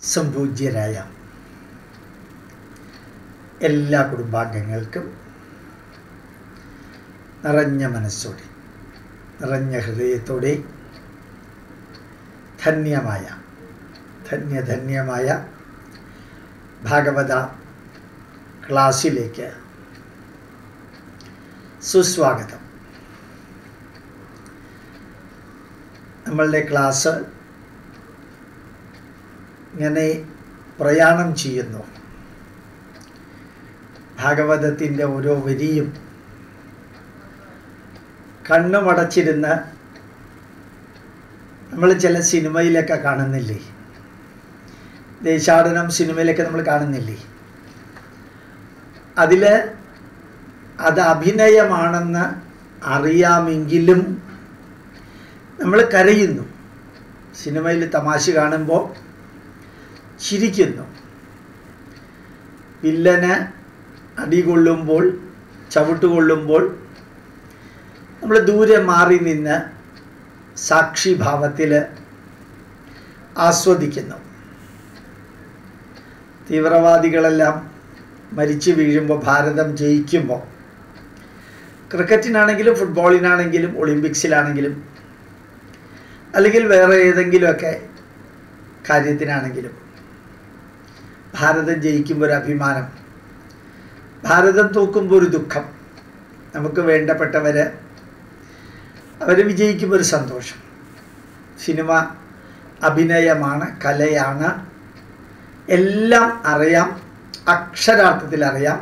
സംപൂജ്യരായ എല്ലാ കുടുംബാംഗങ്ങൾക്കും നിറഞ്ഞ മനസ്സോടെ നിറഞ്ഞ ഹൃദയത്തോടെ ധന്യമായ ധന്യധന്യമായ ഭാഗവത ക്ലാസ്സിലേക്ക് സുസ്വാഗതം നമ്മളുടെ ക്ലാസ് ഇങ്ങനെ പ്രയാണം ചെയ്യുന്നു ഭാഗവതത്തിൻ്റെ ഓരോ വരിയും കണ്ണുമടച്ചിരുന്ന് നമ്മൾ ചില സിനിമയിലൊക്കെ കാണുന്നില്ലേ ദേശാടനം സിനിമയിലൊക്കെ നമ്മൾ കാണുന്നില്ലേ അതിൽ അത് അഭിനയമാണെന്ന് അറിയാമെങ്കിലും നമ്മൾ കരയുന്നു സിനിമയിൽ തമാശ കാണുമ്പോൾ ചിരിക്കുന്നു വില്ലന് അടികൊള്ളുമ്പോൾ ചവിട്ടുകൊള്ളുമ്പോൾ നമ്മൾ ദൂരെ മാറി നിന്ന് സാക്ഷിഭാവത്തിൽ ആസ്വദിക്കുന്നു തീവ്രവാദികളെല്ലാം മരിച്ചു വീഴുമ്പോൾ ഭാരതം ജയിക്കുമ്പോൾ ക്രിക്കറ്റിനാണെങ്കിലും ഫുട്ബോളിനാണെങ്കിലും ഒളിമ്പിക്സിലാണെങ്കിലും അല്ലെങ്കിൽ വേറെ ഏതെങ്കിലുമൊക്കെ കാര്യത്തിനാണെങ്കിലും ഭാരതം ജയിക്കുമ്പോൾ ഒരു അഭിമാനം ഭാരതം തൂക്കുമ്പോൾ ഒരു ദുഃഖം നമുക്ക് വേണ്ടപ്പെട്ടവർ അവർ വിജയിക്കുമ്പോൾ ഒരു സന്തോഷം സിനിമ അഭിനയമാണ് കലയാണ് എല്ലാം അറിയാം അക്ഷരാർത്ഥത്തിൽ അറിയാം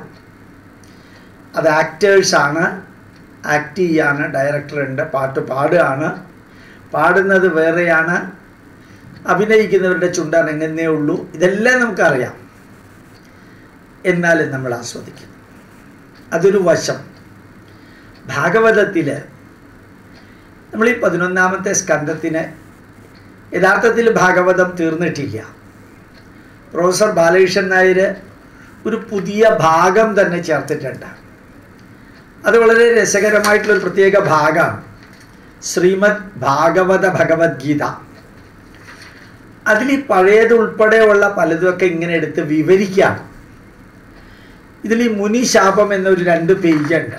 അത് ആക്ടേഴ്സാണ് ആക്ട് ചെയ്യാണ് ഡയറക്ടറുണ്ട് പാട്ട് പാടുകയാണ് പാടുന്നത് വേറെയാണ് അഭിനയിക്കുന്നവരുടെ ചുണ്ടനങ്ങുന്നേ ഉള്ളൂ ഇതെല്ലാം നമുക്കറിയാം എന്നാലും നമ്മൾ ആസ്വദിക്കും അതൊരു വശം ഭാഗവതത്തിൽ നമ്മൾ ഈ പതിനൊന്നാമത്തെ സ്കന്ധത്തിന് യഥാർത്ഥത്തിൽ ഭാഗവതം തീർന്നിട്ടില്ല പ്രൊഫസർ ബാലകൃഷ്ണൻ നായർ ഒരു പുതിയ ഭാഗം തന്നെ ചേർത്തിട്ടുണ്ട് അത് വളരെ രസകരമായിട്ടുള്ളൊരു പ്രത്യേക ഭാഗമാണ് ശ്രീമദ് ഭാഗവത ഭഗവത്ഗീത അതിൽ ഈ പഴയത് ഉൾപ്പെടെയുള്ള പലതുമൊക്കെ ഇങ്ങനെ എടുത്ത് വിവരിക്കുകയാണ് ഇതിൽ ഈ മുനിശാപം എന്നൊരു രണ്ട് പേജുണ്ട്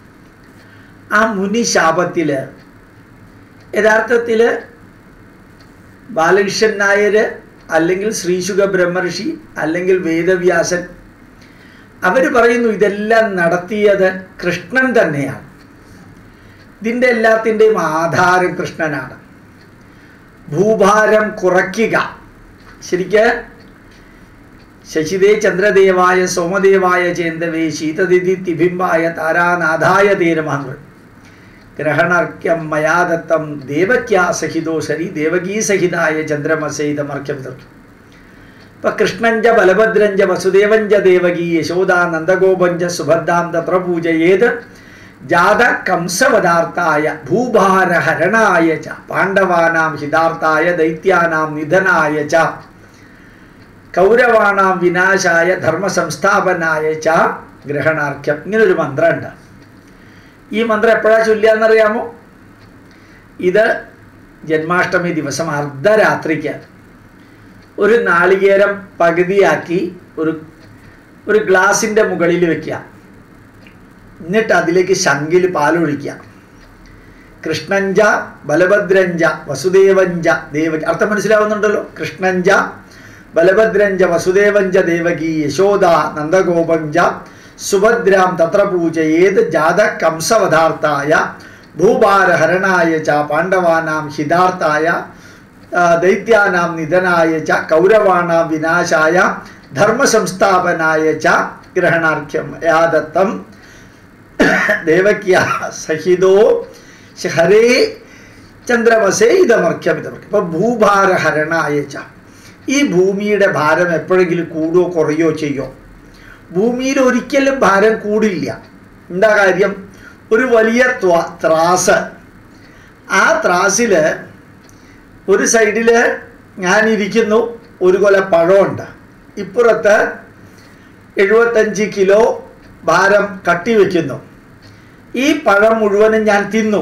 ആ മുനിശാപത്തിൽ യഥാർത്ഥത്തിൽ ബാലകൃഷ്ണൻ നായർ അല്ലെങ്കിൽ ശ്രീശുഖ ബ്രഹ്മർഷി അല്ലെങ്കിൽ വേദവ്യാസൻ അവർ പറയുന്നു ഇതെല്ലാം നടത്തിയത് കൃഷ്ണൻ തന്നെയാണ് ഇതിൻ്റെ എല്ലാത്തിൻ്റെയും ആധാരം കൃഷ്ണനാണ് ഭൂഭാരം കുറയ്ക്കുക ശരിക്ക് ശശിതേ ചന്ദ്രദേവായ സോമദേവായ ചേന്തവേ ശീതദിതി തിബിംബായ താരാനാഥായ തീരമാങ്ങൾ ഗ്രഹണർക്യം മയാദത്തം ദേവക്യാ സഹിതോ ശരി ദേവകീ സഹിതായ ചന്ദ്രമസഹിതമർക്യം തീർക്കും ഇപ്പൊ കൃഷ്ണഞ്ച ബലഭദ്രഞ്ച വസുദേവഞ്ച ദേവകീ യശോദാ നന്ദഗോപഞ്ച സുഭദ്രാം തത്ര പൂജയേത് ജാത കംസവദാർത്ഥായ ഭൂഭാരഹരണായ ച പാണ്ഡവാനാം ഹിതാർത്ഥായ ദൈത്യാനാം നിധനായ ച കൗരവാണാം വിനാശായ ധർമ്മസംസ്ഥാപനായ ച ഗ്രഹണാർക്യം ഇങ്ങനൊരു മന്ത്രമുണ്ട് ഈ മന്ത്രം എപ്പോഴാ ചൊല്ലുകയെന്നറിയാമോ ഇത് ജന്മാഷ്ടമി ദിവസം അർദ്ധരാത്രിക്ക് ഒരു നാളികേരം പകുതിയാക്കി ഒരു ഒരു ഗ്ലാസിൻ്റെ മുകളിൽ വെക്കുക എന്നിട്ട് അതിലേക്ക് ശങ്കിൽ പാലൊഴിക്കുക കൃഷ്ണഞ്ച ബലഭദ്രഞ്ച വസുദേവഞ്ച ദേവകി അർത്ഥം മനസ്സിലാവുന്നുണ്ടല്ലോ കൃഷ്ണഞ്ച ബലഭദ്രഞ്ച വസുദേവഞ്ച ദേവകി യശോദ നന്ദഗോപഞ്ച സുഭദ്രാം തത്ര പൂജയേത് ജാത കംസവധാർത്ഥായ ഭൂഭാരഹരണായ ച പാണ്ഡവാനാം ഹിതാർത്ഥായ ദൈത്യാനാം നിധനായ ച കൗരവാണാം വിനാശായ ധർമ്മസംസ്ഥാപനായ ച ഗ്രഹണാർഘ്യം യാദത്തം ദേവക്യ സഹിതോ ഹരേ ചന്ദ്രമസേ ഇതമർക്യം ഇതമർക്കം ഇപ്പൊ ഭൂഭാരഹരണായ ച ഈ ഭൂമിയുടെ ഭാരം എപ്പോഴെങ്കിലും കൂടുകയോ കുറയോ ചെയ്യോ ഭൂമിയിൽ ഒരിക്കലും ഭാരം കൂടില്ല എന്താ കാര്യം ഒരു വലിയ ത്രാസ് ആ ത്രാസിൽ ഒരു സൈഡിൽ ഞാനിരിക്കുന്നു ഒരു കൊല പഴമുണ്ട് ഇപ്പുറത്ത് എഴുപത്തഞ്ച് കിലോ ഭാരം കട്ടിവെക്കുന്നു ഈ പഴം മുഴുവനും ഞാൻ തിന്നു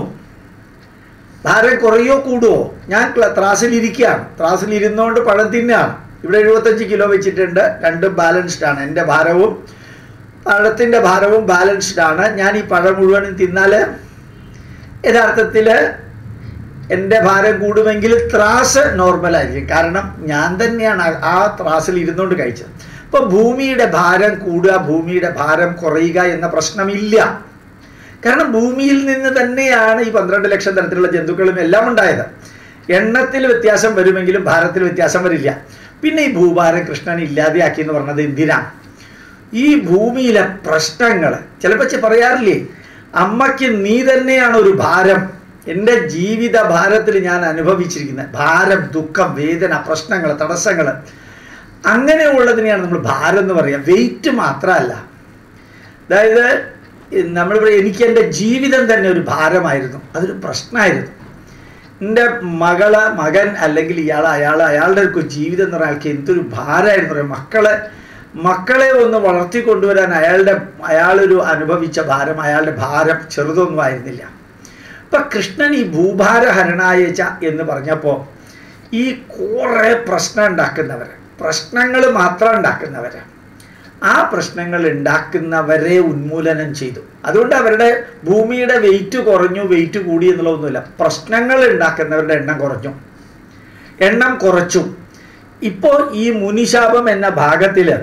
ഭാരം കുറയോ കൂടുവോ ഞാൻ ത്രാസിലിരിക്കുകയാണ് ത്രാസിലിരുന്നുകൊണ്ട് പഴം തിന്നാണ് ഇവിടെ എഴുപത്തഞ്ച് കിലോ വെച്ചിട്ടുണ്ട് രണ്ടും ബാലൻസ്ഡ് ആണ് എൻ്റെ ഭാരവും പഴത്തിൻ്റെ ഭാരവും ബാലൻസ്ഡ് ആണ് ഞാൻ ഈ പഴം മുഴുവനും തിന്നാൽ യഥാർത്ഥത്തിൽ എൻ്റെ ഭാരം കൂടുമെങ്കിൽ ത്രാസ് നോർമലായിരിക്കും കാരണം ഞാൻ തന്നെയാണ് ആ- ആ ത്രാസിൽ ഇരുന്നുകൊണ്ട് കഴിച്ചത് അപ്പോൾ ഭൂമിയുടെ ഭാരം കൂടുക ഭൂമിയുടെ ഭാരം കുറയുക എന്ന പ്രശ്നമില്ല കാരണം ഭൂമിയിൽ നിന്ന് തന്നെയാണ് ഈ പന്ത്രണ്ട് ലക്ഷം തരത്തിലുള്ള ജന്തുക്കളും എല്ലാം ഉണ്ടായത് എണ്ണത്തിൽ വ്യത്യാസം വരുമെങ്കിലും ഭാരത്തിൽ വ്യത്യാസം വരില്ല പിന്നെ ഈ ഭൂഭാരം കൃഷ്ണൻ ഇല്ലാതെയാക്കി എന്ന് പറഞ്ഞത് എന്തിനാണ് ഈ ഭൂമിയിലെ പ്രശ്നങ്ങൾ ചിലപ്പോൾ ചെ- പറയാറില്ലേ അമ്മയ്ക്ക് നീ തന്നെയാണ് ഒരു ഭാരം എൻ്റെ ജീവിത ഭാരത്തിൽ ഞാൻ അനുഭവിച്ചിരിക്കുന്നത് ഭാരം ദുഃഖം വേദന പ്രശ്നങ്ങൾ തടസ്സങ്ങൾ അങ്ങനെയുള്ളതിനെയാണ് നമ്മൾ ഭാരം എന്ന് പറയുക വെയിറ്റ് മാത്രമല്ല അതായത് നമ്മൾ എനിക്ക് എൻ്റെ ജീവിതം തന്നെ ഒരു ഭാരമായിരുന്നു അതൊരു പ്രശ്നമായിരുന്നു എൻ്റെ മകള് മകൻ അല്ലെങ്കിൽ ഇയാൾ അയാൾ അയാളുടെ ഒരു ജീവിതം എന്ന് പറഞ്ഞാൽ അയാൾക്ക് എന്തൊരു ഭാരമായിരുന്നു പറയാം മക്കളെ മക്കളെ ഒന്ന് വളർത്തിക്കൊണ്ടുവരാൻ അയാളുടെ അയാളൊരു അനുഭവിച്ച ഭാരം അയാളുടെ ഭാരം ചെറുതൊന്നും ആയിരുന്നില്ല ഇപ്പൊ കൃഷ്ണൻ ഈ ഭൂഭാര ഹരണായച്ച എന്ന് പറഞ്ഞപ്പോൾ ഈ കുറേ പ്രശ്നം ഉണ്ടാക്കുന്നവര് പ്രശ്നങ്ങൾ മാത്രം ഉണ്ടാക്കുന്നവര് ആ പ്രശ്നങ്ങൾ ഉണ്ടാക്കുന്നവരെ ഉന്മൂലനം ചെയ്തു അതുകൊണ്ട് അവരുടെ ഭൂമിയുടെ വെയിറ്റ് കുറഞ്ഞു വെയിറ്റ് കൂടി എന്നുള്ളതൊന്നുമില്ല പ്രശ്നങ്ങൾ ഉണ്ടാക്കുന്നവരുടെ എണ്ണം കുറഞ്ഞു എണ്ണം കുറച്ചു ഇപ്പോൾ ഈ മുനിശാപം എന്ന ഭാഗത്തില്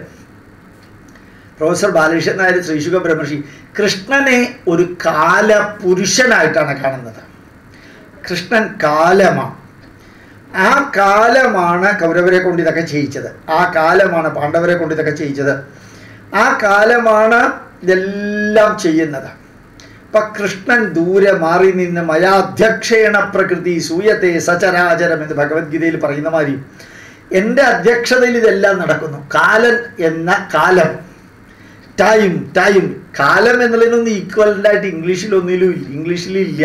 പ്രൊഫസർ ബാലകൃഷ്ണൻ നായർ ശ്രീശുഖ ബ്രഹ്മർഷി കൃഷ്ണനെ ഒരു കാല പുരുഷനായിട്ടാണ് കാണുന്നത് കൃഷ്ണൻ കാലമാണ് ആ കാലമാണ് കൗരവരെ കൊണ്ട് ഇതൊക്കെ ചെയ്യിച്ചത് ആ കാലമാണ് പാണ്ഡവരെ കൊണ്ട് ഇതൊക്കെ ചെയ്യിച്ചത് ആ കാലമാണ് ഇതെല്ലാം ചെയ്യുന്നത് ഇപ്പൊ കൃഷ്ണൻ ദൂരെ മാറി നിന്ന് മയാധ്യക്ഷേണ പ്രകൃതി സൂയത്തെ സചരാചരം എന്ന് ഭഗവത്ഗീതയിൽ പറയുന്ന മാതിരി എൻ്റെ അധ്യക്ഷതയിൽ ഇതെല്ലാം നടക്കുന്നു കാലൻ എന്ന കാലം ടൈം ടൈം കാലം എന്നുള്ളതിനൊന്നും ഈക്വലൻ്റ് ആയിട്ട് ഇംഗ്ലീഷിലൊന്നിലും ഇല്ല ഇംഗ്ലീഷിലില്ല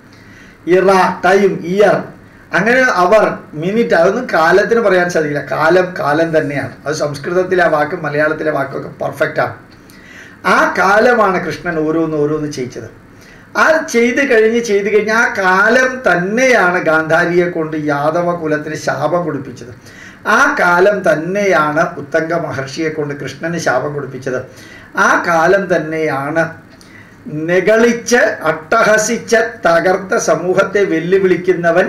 ഇറ ടൈം ഇയർ അങ്ങനെ അവർ മിനിറ്റ് അതൊന്നും കാലത്തിന് പറയാൻ സാധിക്കില്ല കാലം കാലം തന്നെയാണ് അത് സംസ്കൃതത്തിലെ ആ വാക്കും മലയാളത്തിലെ വാക്കൊക്കെ പെർഫെക്റ്റ് ആണ് ആ കാലമാണ് കൃഷ്ണൻ ഓരോന്ന് ഓരോന്ന് ചെയ്യിച്ചത് ആ ചെയ്ത് കഴിഞ്ഞ് ചെയ്ത് കഴിഞ്ഞ് ആ കാലം തന്നെയാണ് ഗാന്ധാരിയെ കൊണ്ട് യാദവ കുലത്തിന് ശാപം കൊടുപ്പിച്ചത് ആ കാലം തന്നെയാണ് ഉത്തങ്ക മഹർഷിയെ കൊണ്ട് കൃഷ്ണന് ശാപം കൊടുപ്പിച്ചത് ആ കാലം തന്നെയാണ് നെകളിച്ച് അട്ടഹസിച്ച് തകർത്ത സമൂഹത്തെ വെല്ലുവിളിക്കുന്നവൻ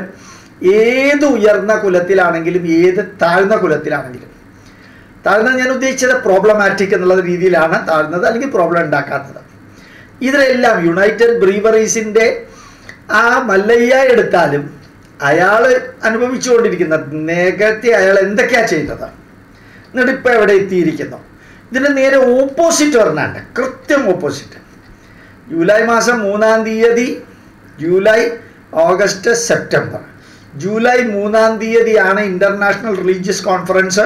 ഏത് ഉയർന്ന കുലത്തിലാണെങ്കിലും ഏത് താഴ്ന്ന കുലത്തിലാണെങ്കിലും താഴ്ന്നത് ഞാൻ ഉദ്ദേശിച്ചത് പ്രോബ്ലമാറ്റിക് എന്നുള്ള രീതിയിലാണ് താഴ്ന്നത് അല്ലെങ്കിൽ പ്രോബ്ലം ഉണ്ടാക്കാത്തത് ഇതിലെല്ലാം യുണൈറ്റഡ് ബ്രീവറീസിൻ്റെ ആ മല്ലയ്യ എടുത്താലും അയാൾ അനുഭവിച്ചുകൊണ്ടിരിക്കുന്ന നേരത്തെ അയാൾ എന്തൊക്കെയാ ചെയ്തത് എന്നിട്ട് ഇപ്പം എവിടെ എത്തിയിരിക്കുന്നു ഇതിന് നേരെ ഓപ്പോസിറ്റ് പറഞ്ഞാണ്ട് കൃത്യം ഓപ്പോസിറ്റ് ജൂലൈ മാസം മൂന്നാം തീയതി ജൂലൈ ഓഗസ്റ്റ് സെപ്റ്റംബർ ജൂലൈ മൂന്നാം തീയതിയാണ് ഇൻ്റർനാഷണൽ റിലീജിയസ് കോൺഫറൻസ്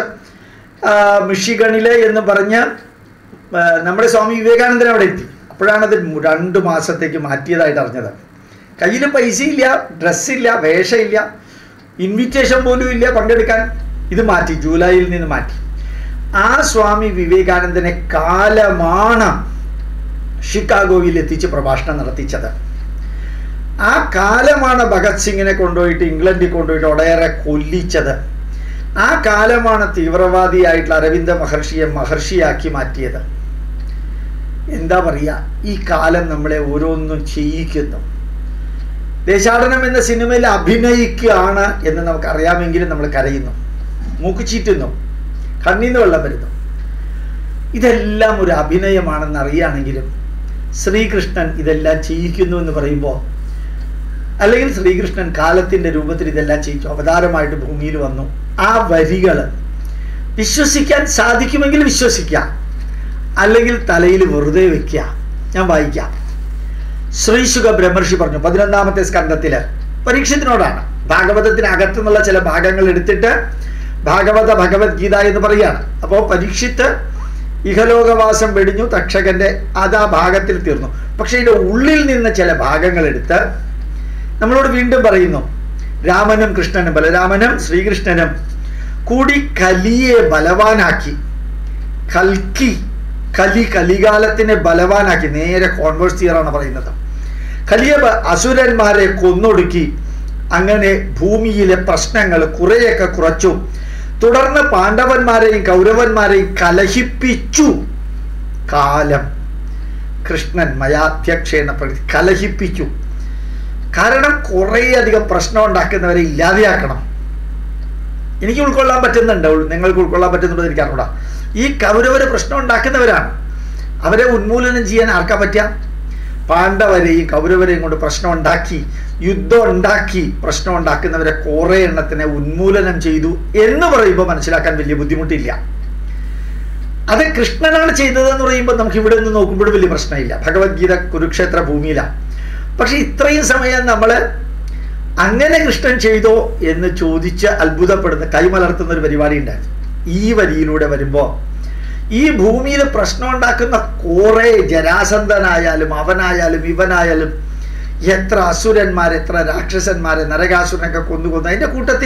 മിഷിഗണിലെ എന്ന് പറഞ്ഞ് ആ, നമ്മുടെ സ്വാമി വിവേകാനന്ദൻ അവിടെ എത്തി അപ്പോഴാണ് അത് രണ്ട് മാസത്തേക്ക് മാറ്റിയതായിട്ട് അറിഞ്ഞത് കയ്യിൽ പൈസയില്ല ഡ്രസ്സില്ല വേഷമില്ല ഇൻവിറ്റേഷൻ പോലും ഇല്ല പങ്കെടുക്കാൻ ഇത് മാറ്റി ജൂലൈയിൽ നിന്ന് മാറ്റി ആ സ്വാമി വിവേകാനന്ദനെ കാലമാണ് ഷിക്കാഗോയിൽ എത്തിച്ച് പ്രഭാഷണം നടത്തിച്ചത് ആ കാലമാണ് ഭഗത് സിംഗിനെ കൊണ്ടുപോയിട്ട് ഇംഗ്ലണ്ടിൽ കൊണ്ടുപോയിട്ട് ഒടേറെ കൊല്ലിച്ചത് ആ കാലമാണ് തീവ്രവാദിയായിട്ടുള്ള അരവിന്ദ മഹർഷിയെ മഹർഷിയാക്കി മാറ്റിയത് എന്താ പറയുക ഈ കാലം നമ്മളെ ഓരോന്നും ചെയ്യിക്കുന്നു ദേശാടനം എന്ന സിനിമയിൽ അഭിനയിക്കുകയാണ് എന്ന് നമുക്ക് അറിയാമെങ്കിലും നമ്മൾ കരയുന്നു മൂക്ക് ചീറ്റുന്നു കണ്ണീന്ന് വെള്ളം വരുന്നു ഇതെല്ലാം ഒരു അഭിനയമാണെന്ന് അറിയുകയാണെങ്കിലും ശ്രീകൃഷ്ണൻ ഇതെല്ലാം ചെയ്യിക്കുന്നു എന്ന് പറയുമ്പോൾ അല്ലെങ്കിൽ ശ്രീകൃഷ്ണൻ കാലത്തിന്റെ രൂപത്തിൽ ഇതെല്ലാം ചെയ്യിച്ചു അവതാരമായിട്ട് ഭൂമിയിൽ വന്നു ആ വരികൾ വിശ്വസിക്കാൻ സാധിക്കുമെങ്കിൽ വിശ്വസിക്കാം അല്ലെങ്കിൽ തലയിൽ വെറുതെ വെക്കുക ഞാൻ വായിക്കാം ശ്രീശുഖ ബ്രഹ്മർഷി പറഞ്ഞു പതിനൊന്നാമത്തെ സ്കന്ധത്തില് പരീക്ഷത്തിനോടാണ് ഭാഗവതത്തിനകത്തു നിന്നുള്ള ചില ഭാഗങ്ങൾ എടുത്തിട്ട് ഭാഗവത ഭഗവത്ഗീത എന്ന് പറയുകയാണ് അപ്പോൾ പരീക്ഷിത്ത് ഇഹലോകവാസം വെടിഞ്ഞു തക്ഷകന്റെ അത് ആ ഭാഗത്തിൽ തീർന്നു പക്ഷെ ഇതിന്റെ ഉള്ളിൽ നിന്ന് ചില ഭാഗങ്ങൾ എടുത്ത് നമ്മളോട് വീണ്ടും പറയുന്നു രാമനും കൃഷ്ണനും ബലരാമനും ശ്രീകൃഷ്ണനും കൂടി കലിയെ ബലവാനാക്കി കൽക്കി കലി കലികാലത്തിനെ ബലവാനാക്കി നേരെ കോൺവേഴ്സ് ചെയ്യാറാണ് പറയുന്നത് കലിയ ബ- അസുരന്മാരെ കൊന്നൊടുക്കി അങ്ങനെ ഭൂമിയിലെ പ്രശ്നങ്ങൾ കുറേയൊക്കെ കുറച്ചു തുടർന്ന് പാണ്ഡവന്മാരെയും കൗരവന്മാരെയും കലഹിപ്പിച്ചു കാലം കൃഷ്ണൻ മയാധ്യക്ഷേണ പ്രതി കലഹിപ്പിച്ചു കാരണം കുറേയധികം പ്രശ്നം ഉണ്ടാക്കുന്നവരെ ഇല്ലാതെയാക്കണം എനിക്ക് ഉൾക്കൊള്ളാൻ പറ്റുന്നുണ്ട് ഉൾ- നിങ്ങൾക്ക് ഉൾക്കൊള്ളാൻ പറ്റുന്നുണ്ടോ എനിക്ക് അറിഞ്ഞൂടാ ഈ കൗരവര് പ്രശ്നം ഉണ്ടാക്കുന്നവരാണ് അവരെ ഉന്മൂലനം ചെയ്യാൻ ആർക്കാ പറ്റുക പാണ്ഡവരെയും കൗരവരെയും കൊണ്ട് പ്രശ്നം ഉണ്ടാക്കി യുദ്ധം ഉണ്ടാക്കി പ്രശ്നം ഉണ്ടാക്കുന്നവരെ കുറെ എണ്ണത്തിനെ ഉന്മൂലനം ചെയ്തു എന്ന് പറയുമ്പോൾ മനസ്സിലാക്കാൻ വലിയ ബുദ്ധിമുട്ടില്ല അത് കൃഷ്ണനാണ് ചെയ്തതെന്ന് പറയുമ്പോൾ നമുക്ക് ഇവിടെ നിന്ന് നോക്കുമ്പോഴും വലിയ പ്രശ്നമില്ല ഭഗവത്ഗീത കുരുക്ഷേത്ര ഭൂമിയിലാണ് പക്ഷെ ഇത്രയും സമയം നമ്മൾ അങ്ങനെ കൃഷ്ണൻ ചെയ്തോ എന്ന് ചോദിച്ച് അത്ഭുതപ്പെടുന്ന കൈമലർത്തുന്ന ഒരു പരിപാടി ഉണ്ടായിരുന്നു ഈ വരിയിലൂടെ വരുമ്പോൾ ഈ ഭൂമിയിൽ പ്രശ്നം ഉണ്ടാക്കുന്ന കുറെ ജരാസന്ധനായാലും അവനായാലും ഇവനായാലും എത്ര അസുരന്മാർ എത്ര രാക്ഷസന്മാരെ നരകാസുരനൊക്കെ കൊന്നു കൊന്നു അതിൻ്റെ കൂട്ടത്തിൽ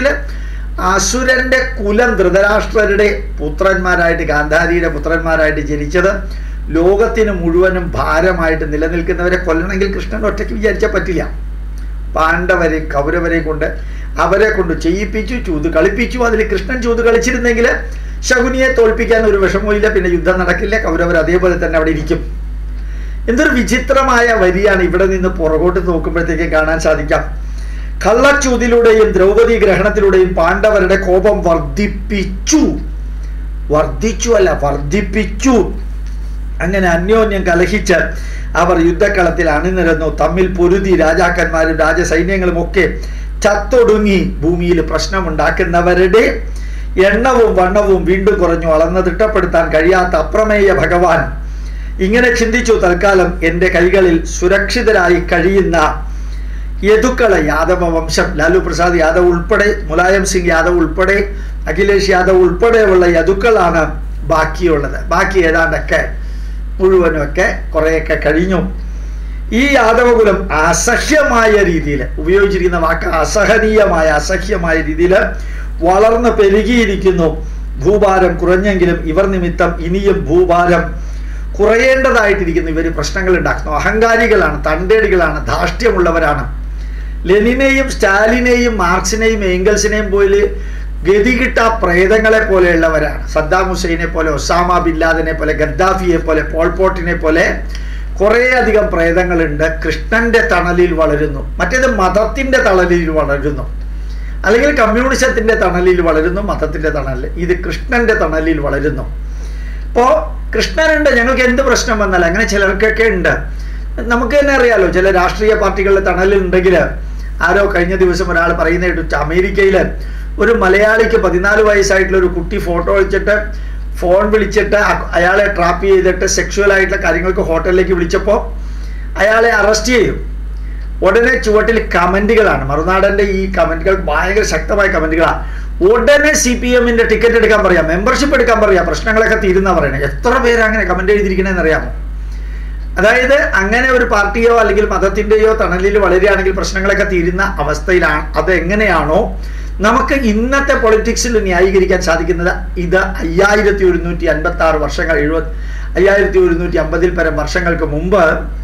അസുരന്റെ കുലം ധൃതരാഷ്ട്രരുടെ പുത്രന്മാരായിട്ട് ഗാന്ധാരിയുടെ പുത്രന്മാരായിട്ട് ജനിച്ചത് ലോകത്തിന് മുഴുവനും ഭാരമായിട്ട് നിലനിൽക്കുന്നവരെ കൊല്ലണമെങ്കിൽ കൃഷ്ണൻ ഒറ്റയ്ക്ക് വിചാരിച്ചാൽ പറ്റില്ല പാണ്ഡവരെ കൗരവരെ കൊണ്ട് അവരെ കൊണ്ട് ചെയ്യിപ്പിച്ചു ചൂത് കളിപ്പിച്ചു അതിൽ കൃഷ്ണൻ ചൂത് കളിച്ചിരുന്നെങ്കിൽ ശകുനിയെ തോൽപ്പിക്കാൻ ഒരു വിഷമവും പിന്നെ യുദ്ധം നടക്കില്ല കൗരവർ അതേപോലെ തന്നെ അവിടെ ഇരിക്കും എന്തൊരു വിചിത്രമായ വരിയാണ് ഇവിടെ നിന്ന് പുറകോട്ട് നോക്കുമ്പോഴത്തേക്ക് കാണാൻ സാധിക്കാം കള്ളച്ചൂതിലൂടെയും ദ്രൗപദി ഗ്രഹണത്തിലൂടെയും പാണ്ഡവരുടെ കോപം വർദ്ധിപ്പിച്ചു വർദ്ധിച്ചു അല്ല വർദ്ധിപ്പിച്ചു അങ്ങനെ അന്യോന്യം കലഹിച്ച് അവർ യുദ്ധക്കളത്തിൽ അണിനിരന്നു തമ്മിൽ പൊരുതി രാജാക്കന്മാരും രാജസൈന്യങ്ങളും ഒക്കെ ചത്തൊടുങ്ങി ഭൂമിയിൽ പ്രശ്നമുണ്ടാക്കുന്നവരുടെ എണ്ണവും വണ്ണവും വീണ്ടും കുറഞ്ഞു അളന്ന് തിട്ടപ്പെടുത്താൻ കഴിയാത്ത അപ്രമേയ ഭഗവാൻ ഇങ്ങനെ ചിന്തിച്ചു തൽക്കാലം എൻ്റെ കൈകളിൽ സുരക്ഷിതരായി കഴിയുന്ന യദുക്കള യാദവ വംശം ലാലു പ്രസാദ് യാദവ് ഉൾപ്പെടെ മുലായം സിംഗ് യാദവ് ഉൾപ്പെടെ അഖിലേഷ് യാദവ് ഉൾപ്പെടെയുള്ള യദുക്കളാണ് ബാക്കിയുള്ളത് ബാക്കി ഏതാണ്ടൊക്കെ മുഴുവനുമൊക്കെ കുറേയൊക്കെ കഴിഞ്ഞു ഈ യാദവകുലം അസഹ്യമായ രീതിയിൽ ഉപയോഗിച്ചിരിക്കുന്ന വാക്ക് അസഹനീയമായ അസഹ്യമായ രീതിയിൽ വളർന്ന് പെരുകിയിരിക്കുന്നു ഭൂഭാരം കുറഞ്ഞെങ്കിലും ഇവർ നിമിത്തം ഇനിയും ഭൂഭാരം കുറയേണ്ടതായിട്ടിരിക്കുന്നു ഇവർ പ്രശ്നങ്ങൾ ഉണ്ടാക്കുന്നു അഹങ്കാരികളാണ് തണ്ടേടികളാണ് ധാർഷ്ട്യമുള്ളവരാണ് ലെനിനെയും സ്റ്റാലിനെയും മാർക്സിനെയും ഏംഗൽസിനെയും പോലെ ഗതികിട്ട പ്രേതങ്ങളെ പോലെയുള്ളവരാണ് സദ്ദാം ഹുസൈനെ പോലെ ഒസാമ ബിൻ ലാദനെ പോലെ ഗദ്ദാഫിയെ പോലെ പോൾപോട്ടിനെ പോലെ കുറേയധികം പ്രേതങ്ങളുണ്ട് കൃഷ്ണന്റെ തണലിൽ വളരുന്നു മറ്റേത് മതത്തിന്റെ തണലിൽ വളരുന്നു അല്ലെങ്കിൽ കമ്മ്യൂണിസത്തിന്റെ തണലിൽ വളരുന്നു മതത്തിന്റെ തണലിൽ ഇത് കൃഷ്ണന്റെ തണലിൽ വളരുന്നു അപ്പോൾ കൃഷ്ണനുണ്ട് ഞങ്ങൾക്ക് എന്ത് പ്രശ്നം വന്നാൽ അങ്ങനെ ചിലർക്കൊക്കെ ഉണ്ട് നമുക്ക് തന്നെ അറിയാലോ ചില രാഷ്ട്രീയ പാർട്ടികളുടെ തണലുണ്ടെങ്കിൽ ആരോ കഴിഞ്ഞ ദിവസം ഒരാൾ പറയുന്ന കേട്ടു അമേരിക്കയിൽ ഒരു മലയാളിക്ക് പതിനാല് വയസ്സായിട്ടുള്ള ഒരു കുട്ടി ഫോട്ടോ വെച്ചിട്ട് ഫോൺ വിളിച്ചിട്ട് അ- അയാളെ ട്രാപ്പ് ചെയ്തിട്ട് സെക്ഷുവൽ ആയിട്ടുള്ള കാര്യങ്ങൾക്ക് ഹോട്ടലിലേക്ക് വിളിച്ചപ്പോൾ അയാളെ അറസ്റ്റ് ചെയ്യും ഉടനെ ചുവട്ടിൽ കമന്റുകളാണ് മറുനാടന്റെ ഈ കമന്റുകൾ ഭയങ്കര ശക്തമായ കമന്റുകളാണ് ഉടനെ സി പി എമ്മിന്റെ ടിക്കറ്റ് എടുക്കാൻ പറയാം മെമ്പർഷിപ്പ് എടുക്കാൻ പറയാം പ്രശ്നങ്ങളൊക്കെ തീരുന്ന പറയണേ എത്ര പേര് അങ്ങനെ കമന്റ് എഴുതിയിരിക്കണേന്ന് അറിയാമോ അതായത് അങ്ങനെ ഒരു പാർട്ടിയോ അല്ലെങ്കിൽ മതത്തിന്റെയോ തണലിൽ വളരുകയാണെങ്കിൽ പ്രശ്നങ്ങളൊക്കെ തീരുന്ന അവസ്ഥയിലാണ് അത് എങ്ങനെയാണോ നമുക്ക് ഇന്നത്തെ പൊളിറ്റിക്സിൽ ന്യായീകരിക്കാൻ സാധിക്കുന്നത് ഇത് അയ്യായിരത്തി ഒരുന്നൂറ്റി അൻപത്തി ആറ് വർഷങ്ങൾ എഴുപത് അയ്യായിരത്തി ഒരുന്നൂറ്റി അമ്പതിൽ പരം വർഷങ്ങൾക്ക് മുമ്പ്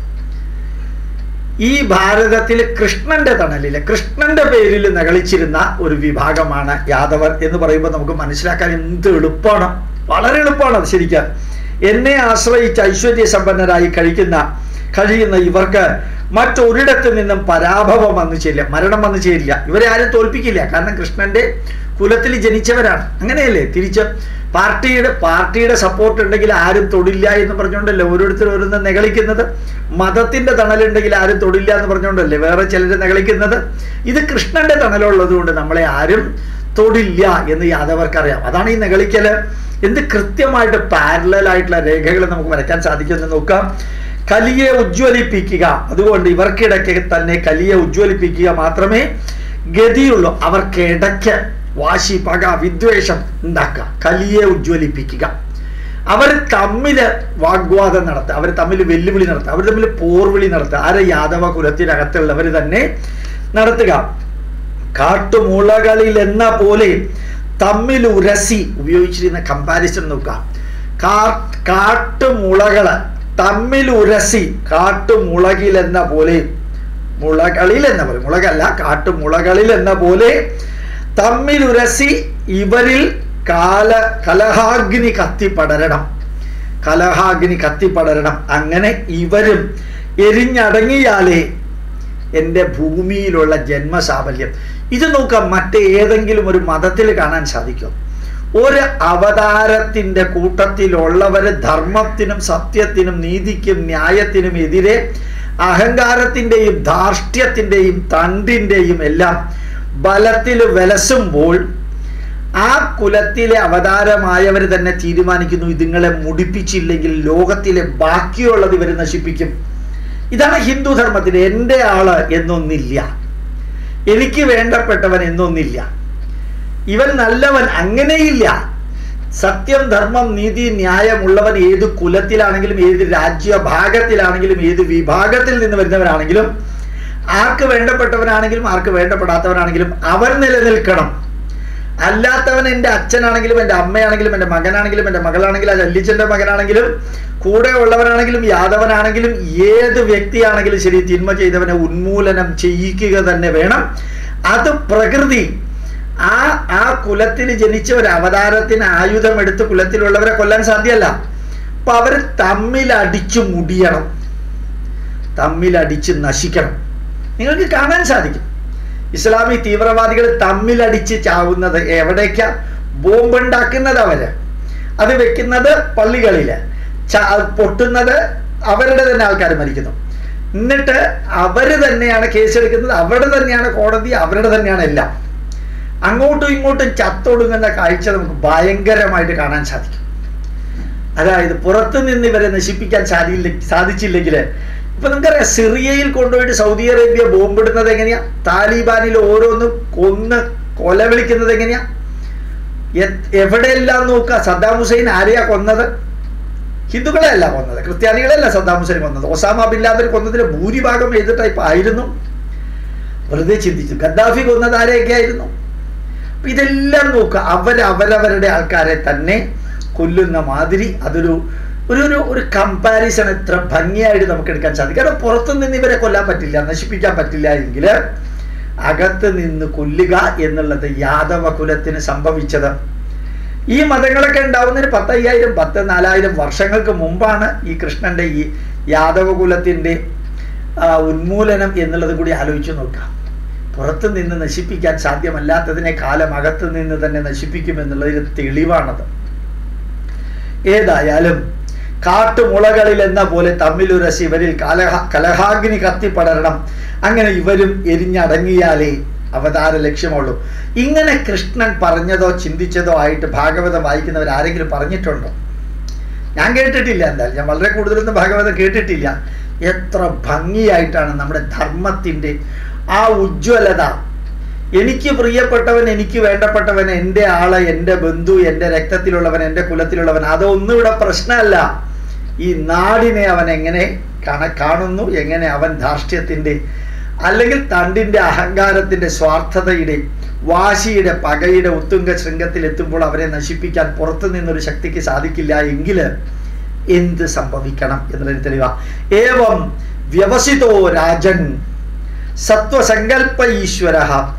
ഈ ഭാരതത്തിൽ കൃഷ്ണന്റെ തണലിൽ കൃഷ്ണന്റെ പേരിൽ നകളിച്ചിരുന്ന ഒരു വിഭാഗമാണ് യാദവർ എന്ന് പറയുമ്പോൾ നമുക്ക് മനസ്സിലാക്കാൻ എന്ത് എളുപ്പമാണ് വളരെ എളുപ്പമാണ് അത് ശരിക്കും എന്നെ ആശ്രയിച്ച് ഐശ്വര്യ സമ്പന്നരായി കഴിക്കുന്ന കഴിയുന്ന ഇവർക്ക് മറ്റൊരിടത്തു നിന്നും പരാഭവം വന്നു ചേരില്ല മരണം വന്നു ചേരില്ല ഇവരെ ആരും തോൽപ്പിക്കില്ല കാരണം കൃഷ്ണന്റെ കുലത്തിൽ ജനിച്ചവരാണ് അങ്ങനെയല്ലേ തിരിച്ച് പാർട്ടിയുടെ പാർട്ടിയുടെ സപ്പോർട്ട് ഉണ്ടെങ്കിൽ ആരും തൊടില്ല എന്ന് പറഞ്ഞുകൊണ്ടല്ലേ ഓരോരുത്തർ ഓരോന്ന് നെകളിക്കുന്നത് മതത്തിന്റെ തണലുണ്ടെങ്കിൽ ആരും തൊടില്ല എന്ന് പറഞ്ഞുകൊണ്ടല്ലേ വേറെ ചിലർ നെകളിക്കുന്നത് ഇത് കൃഷ്ണന്റെ തണലുള്ളത് കൊണ്ട് നമ്മളെ ആരും തൊടില്ല എന്ന് യാദവർക്കറിയാം അതാണ് ഈ നെകളിക്കല് എന്ത് കൃത്യമായിട്ട് പാരലൽ ആയിട്ടുള്ള രേഖകൾ നമുക്ക് വരയ്ക്കാൻ സാധിക്കുമെന്ന് നോക്കാം കലിയെ ഉജ്ജ്വലിപ്പിക്കുക അതുകൊണ്ട് ഇവർക്കിടയ്ക്ക് തന്നെ കലിയെ ഉജ്ജ്വലിപ്പിക്കുക മാത്രമേ ഗതിയുള്ളൂ അവർക്കിടയ്ക്ക് വാശി പക വിദ്വേഷം ഉണ്ടാക്കുക കലിയെ ഉജ്ജ്വലിപ്പിക്കുക അവർ തമ്മിൽ വാഗ്വാദം നടത്തുക അവർ തമ്മിൽ വെല്ലുവിളി നടത്തുക അവർ തമ്മിൽ പോർവിളി നടത്തുക ആരെ യാദവ കുലത്തിനകത്തുള്ളവർ തന്നെ നടത്തുക കാട്ടുമുളകളിൽ എന്ന പോലെ തമ്മിൽ ഉരസി ഉപയോഗിച്ചിരുന്ന കമ്പാരിസൺ നോക്കുക കാ- കാട്ടുമുളകള് തമ്മിൽ ഉരസി കാട്ടുമുളകിൽ എന്ന പോലെ മുളകളിൽ എന്ന പോലെ മുളകല്ല കാട്ടുമുളകളിൽ എന്ന പോലെ തമ്മിൽ ഉരസി ഇവരിൽ കാല കലഹാഗ്നി കത്തിപ്പടരണം കലഹാഗ്നി കത്തിപ്പടരണം അങ്ങനെ ഇവരും എരിഞ്ഞടങ്ങിയാലേ എൻ്റെ ഭൂമിയിലുള്ള ജന്മസാഫല്യം ഇത് നോക്കാം മറ്റേതെങ്കിലും ഒരു മതത്തിൽ കാണാൻ സാധിക്കും ഒരു അവതാരത്തിൻ്റെ കൂട്ടത്തിലുള്ളവർ ധർമ്മത്തിനും സത്യത്തിനും നീതിക്കും ന്യായത്തിനും എതിരെ അഹങ്കാരത്തിൻ്റെയും ധാർഷ്ട്യത്തിൻ്റെയും തണ്ടിൻ്റെയും എല്ലാം ബലത്തിൽ വിലസുമ്പോൾ ആ കുലത്തിലെ അവതാരമായവർ തന്നെ തീരുമാനിക്കുന്നു ഇതുങ്ങളെ മുടിപ്പിച്ചില്ലെങ്കിൽ ലോകത്തിലെ ബാക്കിയുള്ളത് ഇവർ നശിപ്പിക്കും ഇതാണ് ഹിന്ദു ധർമ്മത്തിൽ എൻ്റെ ആള് എന്നൊന്നില്ല എനിക്ക് വേണ്ടപ്പെട്ടവൻ എന്നൊന്നില്ല ഇവൻ നല്ലവൻ അങ്ങനെയില്ല സത്യം ധർമ്മം നീതി ന്യായമുള്ളവൻ ഏത് കുലത്തിലാണെങ്കിലും ഏത് രാജ്യഭാഗത്തിലാണെങ്കിലും ഏത് വിഭാഗത്തിൽ നിന്ന് വരുന്നവരാണെങ്കിലും ആർക്ക് വേണ്ടപ്പെട്ടവനാണെങ്കിലും ആർക്ക് വേണ്ടപ്പെടാത്തവനാണെങ്കിലും അവൻ നിലനിൽക്കണം അല്ലാത്തവൻ എൻ്റെ അച്ഛനാണെങ്കിലും എൻ്റെ അമ്മയാണെങ്കിലും എൻ്റെ മകനാണെങ്കിലും എൻ്റെ മകളാണെങ്കിലും അത് അല്ലിച്ചൻ്റെ മകനാണെങ്കിലും കൂടെ ഉള്ളവനാണെങ്കിലും യാദവനാണെങ്കിലും ഏത് വ്യക്തിയാണെങ്കിലും ശരി തിന്മ ചെയ്തവനെ ഉന്മൂലനം ചെയ്യിക്കുക തന്നെ വേണം അത് പ്രകൃതി ആ ആ കുലത്തിൽ ജനിച്ച ഒരു അവതാരത്തിന് ആയുധം എടുത്ത് കുലത്തിലുള്ളവരെ കൊല്ലാൻ സാധ്യമല്ല അപ്പൊ അവർ തമ്മിലടിച്ചു മുടിയണം തമ്മിലടിച്ച് നശിക്കണം നിങ്ങൾക്ക് കാണാൻ സാധിക്കും ഇസ്ലാമിക് തീവ്രവാദികൾ തമ്മിലടിച്ച് ചാവുന്നത് എവിടേക്കാ ബോംബുണ്ടാക്കുന്നത് അവര് അത് വെക്കുന്നത് പള്ളികളില് ച- പൊട്ടുന്നത് അവരുടെ തന്നെ ആൾക്കാർ മരിക്കുന്നു എന്നിട്ട് അവര് തന്നെയാണ് കേസെടുക്കുന്നത് അവരുടെ തന്നെയാണ് കോടതി അവരുടെ തന്നെയാണ് എല്ലാം അങ്ങോട്ടും ഇങ്ങോട്ടും ചത്തൊടുങ്ങുന്ന കാഴ്ച നമുക്ക് ഭയങ്കരമായിട്ട് കാണാൻ സാധിക്കും അതായത് പുറത്തു നിന്ന് ഇവരെ നശിപ്പിക്കാൻ സാധിയില്ല സാധിച്ചില്ലെങ്കിൽ ഇപ്പൊ നമുക്കറിയാം സിറിയയിൽ കൊണ്ടുപോയിട്ട് സൗദി അറേബ്യ ബോംബിടുന്നത് എങ്ങനെയാ താലിബാനിൽ ഓരോന്നും കൊന്ന് കൊല വിളിക്കുന്നത് എങ്ങനെയാ എ- എവിടെയെല്ലാം നോക്കുക സദ്ദാം ഹുസൈൻ ആരെയാ കൊന്നത് ഹിന്ദുക്കളെ അല്ല കൊന്നത് ക്രിസ്ത്യാനികളെയല്ല സദ്ദാം ഹുസൈൻ കൊന്നത് ഒസാമ ബിൻ ലാദൻ കൊന്നതിന്റെ ഭൂരിഭാഗം ഏത് ടൈപ്പ് ആയിരുന്നു വെറുതെ ചിന്തിച്ചു ഗദ്ദാഫി കൊന്നത് ആരെയൊക്കെ ആയിരുന്നു അപ്പൊ ഇതെല്ലാം നോക്കുക അവർ അവരവരുടെ ആൾക്കാരെ തന്നെ കൊല്ലുന്ന മാതിരി അതൊരു ഒരു ഒരു ഒരു കമ്പാരിസൺ എത്ര ഭംഗിയായിട്ട് നമുക്ക് എടുക്കാൻ സാധിക്കും കാരണം പുറത്തു നിന്ന് ഇവരെ കൊല്ലാൻ പറ്റില്ല നശിപ്പിക്കാൻ പറ്റില്ല എങ്കിൽ അകത്ത് നിന്ന് കൊല്ലുക എന്നുള്ളത് യാദവ കുലത്തിന് സംഭവിച്ചത് ഈ മതങ്ങളൊക്കെ ഉണ്ടാവുന്നതിന് പത്തയ്യായിരം പത്ത് നാലായിരം വർഷങ്ങൾക്ക് മുമ്പാണ് ഈ കൃഷ്ണന്റെ ഈ യാദവ കുലത്തിന്റെ ആ, ഉന്മൂലനം എന്നുള്ളത് കൂടി ആലോചിച്ച് നോക്കാം പുറത്തു നിന്ന് നശിപ്പിക്കാൻ സാധ്യമല്ലാത്തതിനെ കാലം അകത്ത് നിന്ന് തന്നെ നശിപ്പിക്കുമെന്നുള്ളതിന് തെളിവാണത് ഏതായാലും കാട്ടുമുളകളിൽ എന്ന പോലെ തമ്മിലുരസി ഇവരിൽ കലഹ കലഹാഗ്നി കത്തിപ്പടരണം അങ്ങനെ ഇവരും എരിഞ്ഞടങ്ങിയാലേ അവതാര ലക്ഷ്യമുള്ളൂ ഇങ്ങനെ കൃഷ്ണൻ പറഞ്ഞതോ ചിന്തിച്ചതോ ആയിട്ട് ഭാഗവതം വായിക്കുന്നവർ ആരെങ്കിലും പറഞ്ഞിട്ടുണ്ടോ ഞാൻ കേട്ടിട്ടില്ല എന്തായാലും ഞാൻ വളരെ കൂടുതലൊന്നും ഭാഗവതം കേട്ടിട്ടില്ല എത്ര ഭംഗിയായിട്ടാണ് നമ്മുടെ ധർമ്മത്തിൻ്റെ ആ ഉജ്ജ്വലത എനിക്ക് പ്രിയപ്പെട്ടവൻ എനിക്ക് വേണ്ടപ്പെട്ടവൻ എൻ്റെ ആള് എൻ്റെ ബന്ധു എൻ്റെ രക്തത്തിലുള്ളവൻ എൻ്റെ കുലത്തിലുള്ളവൻ അതൊന്നും ഇവിടെ പ്രശ്നമല്ല ഈ നാടിനെ അവൻ എങ്ങനെ കാണ കാണുന്നു എങ്ങനെ അവൻ ധാർഷ്ട്യത്തിൻ്റെ അല്ലെങ്കിൽ തണ്ടിൻ്റെ അഹങ്കാരത്തിൻ്റെ സ്വാർത്ഥതയുടെ വാശിയുടെ പകയുടെ ഉത്തുംഗ ശൃംഗത്തിൽ എത്തുമ്പോൾ അവരെ നശിപ്പിക്കാൻ പുറത്തു നിന്നൊരു ശക്തിക്ക് സാധിക്കില്ല എങ്കിൽ എന്ത് സംഭവിക്കണം എന്നുള്ളൊരു തെളിവ ഏവം വ്യവസിതോ രാജൻ സത്വസങ്കല്പ ഈശ്വര